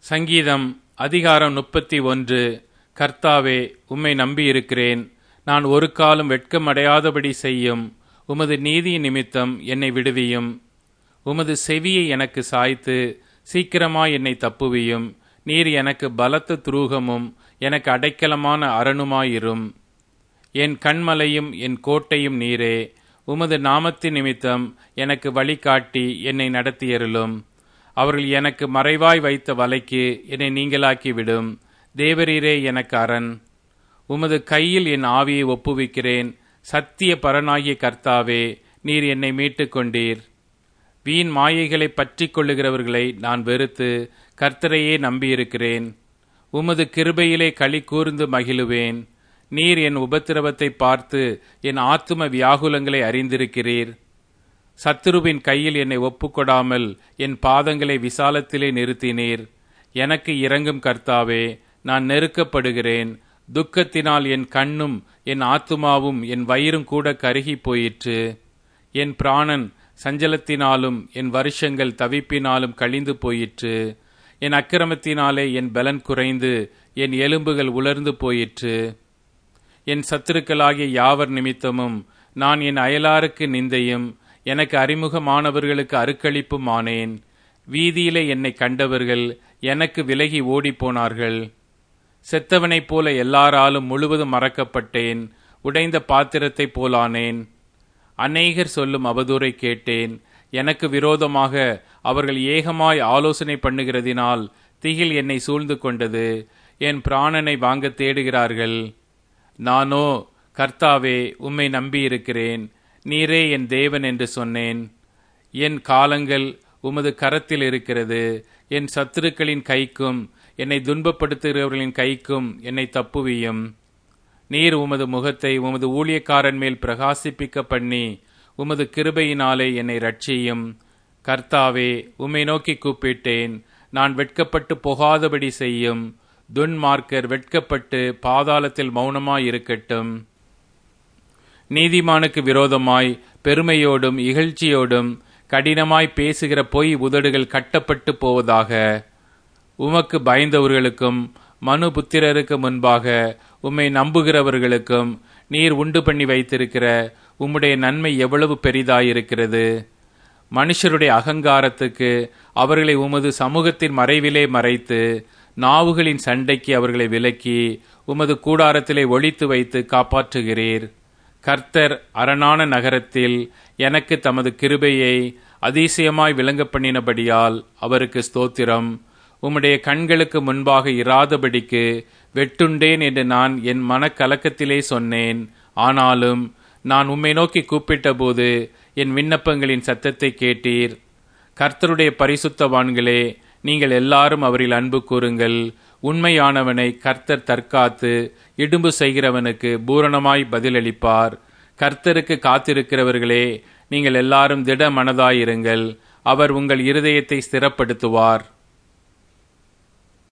சங்கீதம் அதிகாரம் முப்பத்தி ஒன்று கர்த்தாவே உம்மை நம்பியிருக்கிறேன் நான் ஒரு காலம் வெட்கமடையாதபடி செய்யும் உமது நீதி நிமித்தம் என்னை விடுவியும் உமது செவியை எனக்கு சாய்த்து சீக்கிரமாய் என்னை தப்புவியும் நீர் எனக்கு பலத்த துரூகமும் எனக்கு அடைக்கலமான அரணுமாயிரும் என் கண்மலையும் என் கோட்டையும் நீரே உமது நாமத்தின் நிமித்தம் எனக்கு வழிகாட்டி என்னை நடத்தியருளும் அவர்கள் எனக்கு மறைவாய் வைத்த வலைக்கு என்னை நீங்களாக்கி விடும் தேவரீரே எனக்கு அரண் உமது கையில் என் ஆவியை ஒப்புவிக்கிறேன் சத்திய பரனாகிய கர்த்தாவே நீர் என்னை மீட்டுக் கொண்டீர் வீண் மாயைகளை பற்றி கொள்ளுகிறவர்களை நான் வெறுத்து கர்த்தரையே நம்பியிருக்கிறேன் உமது கிருபையிலே களி கூர்ந்து மகிழுவேன் நீர் என் உபத்திரவத்தை பார்த்து என் ஆத்தும வியாகுலங்களை அறிந்திருக்கிறீர் சத்துருவின் கையில் என்னை ஒப்புக்கொடாமல் என் பாதங்களை விசாலத்திலே நிறுத்தினீர் எனக்கு இறங்கும் கர்த்தாவே நான் நெருக்கப்படுகிறேன் துக்கத்தினால் என் கண்ணும் என் ஆத்துமாவும் என் வயிறும் கூட கருகி போயிற்று என் பிராணன் சஞ்சலத்தினாலும் என் வருஷங்கள் தவிப்பினாலும் கழிந்து போயிற்று என் அக்கிரமத்தினாலே என் பலன் குறைந்து என் எலும்புகள் உலர்ந்து போயிற்று என் சத்துருக்களாகிய யாவர் நிமித்தமும் நான் என் அயலாருக்கு நிந்தையும் எனக்கு அறிமுகமானவர்களுக்கு அருக்களிப்பும் ஆனேன் வீதியிலே என்னை கண்டவர்கள் எனக்கு விலகி ஓடிப்போனார்கள் செத்தவனைப் போல எல்லாராலும் முழுவதும் மறக்கப்பட்டேன் உடைந்த பாத்திரத்தைப் போலானேன் அநேகர் சொல்லும் அவதூறை கேட்டேன் எனக்கு விரோதமாக அவர்கள் ஏகமாய் ஆலோசனை பண்ணுகிறதினால் திகில் என்னை சூழ்ந்து கொண்டது என் பிராணனை வாங்க தேடுகிறார்கள் நானோ கர்த்தாவே உம்மை நம்பியிருக்கிறேன் நீரே என் தேவன் என்று சொன்னேன் என் காலங்கள் உமது கரத்தில் இருக்கிறது என் சத்துருக்களின் கைக்கும் என்னை துன்பப்படுத்துகிறவர்களின் கைக்கும் என்னை தப்புவியும் நீர் உமது முகத்தை உமது ஊழியக்காரன் மேல் பிரகாசிப்பிக்க பண்ணி உமது கிருபையினாலே என்னை ரட்சியும் கர்த்தாவே உம்மை நோக்கி கூப்பிட்டேன் நான் வெட்கப்பட்டு போகாதபடி செய்யும் துன்மார்க்கர் வெட்கப்பட்டு பாதாளத்தில் மௌனமாயிருக்கட்டும் நீதிமானுக்கு விரோதமாய் பெருமையோடும் இகழ்ச்சியோடும் கடினமாய் பேசுகிற பொய் உதடுகள் கட்டப்பட்டு போவதாக உமக்கு பயந்தவர்களுக்கும் மனு புத்திரருக்கு முன்பாக உம்மை நம்புகிறவர்களுக்கும் நீர் உண்டு பண்ணி வைத்திருக்கிற உம்முடைய நன்மை எவ்வளவு பெரிதாயிருக்கிறது மனுஷருடைய அகங்காரத்துக்கு அவர்களை உமது சமூகத்தின் மறைவிலே மறைத்து நாவுகளின் சண்டைக்கு அவர்களை விலக்கி உமது கூடாரத்திலே ஒழித்து வைத்து காப்பாற்றுகிறீர் கர்த்தர் அரணான நகரத்தில் எனக்கு தமது கிருபையை அதிசயமாய் விளங்க பண்ணினபடியால் அவருக்கு ஸ்தோத்திரம் உம்முடைய கண்களுக்கு முன்பாக இராதபடிக்கு வெட்டுண்டேன் என்று நான் என் மனக்கலக்கத்திலே சொன்னேன் ஆனாலும் நான் உம்மை நோக்கி கூப்பிட்டபோது என் விண்ணப்பங்களின் சத்தத்தை கேட்டீர் கர்த்தருடைய பரிசுத்தவான்களே நீங்கள் எல்லாரும் அவரில் அன்பு கூறுங்கள் உண்மையானவனை கர்த்தர் தற்காத்து இடும்பு செய்கிறவனுக்கு பூரணமாய் பதிலளிப்பார் கர்த்தருக்கு காத்திருக்கிறவர்களே நீங்கள் எல்லாரும் திட மனதாயிருங்கள் அவர் உங்கள் இருதயத்தை ஸ்திரப்படுத்துவார்